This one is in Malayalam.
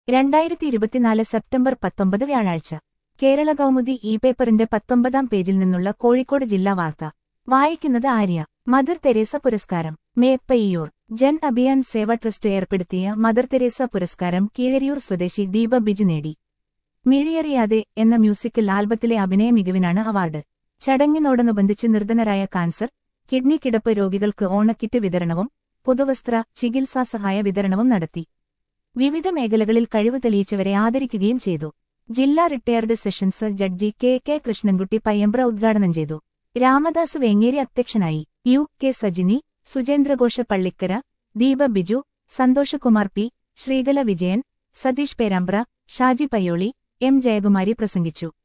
രണ്ടായിരത്തി ഇരുപത്തിനാല് സെപ്റ്റംബർ പത്തൊമ്പത് വ്യാഴാഴ്ച കേരള കൗമുദി ഇ പേപ്പറിന്റെ പത്തൊമ്പതാം പേജിൽ നിന്നുള്ള കോഴിക്കോട് ജില്ലാ വാർത്ത വായിക്കുന്നത് ആര്യ മദർ തെരേസ പുരസ്കാരം മേപ്പയ്യൂർ ജൻ അഭിയാൻ സേവ ട്രസ്റ്റ് ഏർപ്പെടുത്തിയ മദർ തെരേസ പുരസ്കാരം കീഴരിയൂർ സ്വദേശി ദീപ ബിജു നേടി മിഴിയറിയാതെ എന്ന മ്യൂസിക്കൽ ആൽബത്തിലെ അഭിനയ മികവിനാണ് അവാർഡ് ചടങ്ങിനോടനുബന്ധിച്ച് നിർധനരായ കാൻസർ കിഡ്നി കിടപ്പ് രോഗികൾക്ക് ഓണക്കിറ്റ് വിതരണവും പുതുവസ്ത്ര ചികിത്സാ സഹായ വിതരണവും നടത്തി വിവിധ മേഖലകളിൽ കഴിവ് തെളിയിച്ചവരെ ആദരിക്കുകയും ചെയ്തു ജില്ലാ retired sessions judge K K Krishnankutty Payyampra ഉദ്ഘാടനം ചെയ്തു രാമദാസ് വേങ്ങേരി അധ്യക്ഷനായി U K Sajini Sujendraghosha Pallikkara Deepa Biju Santhoshkumar P Sreekala Vijayan Satheesh Perambra Shaji Payyoli M Jayakumari പ്രസംഗിച്ചു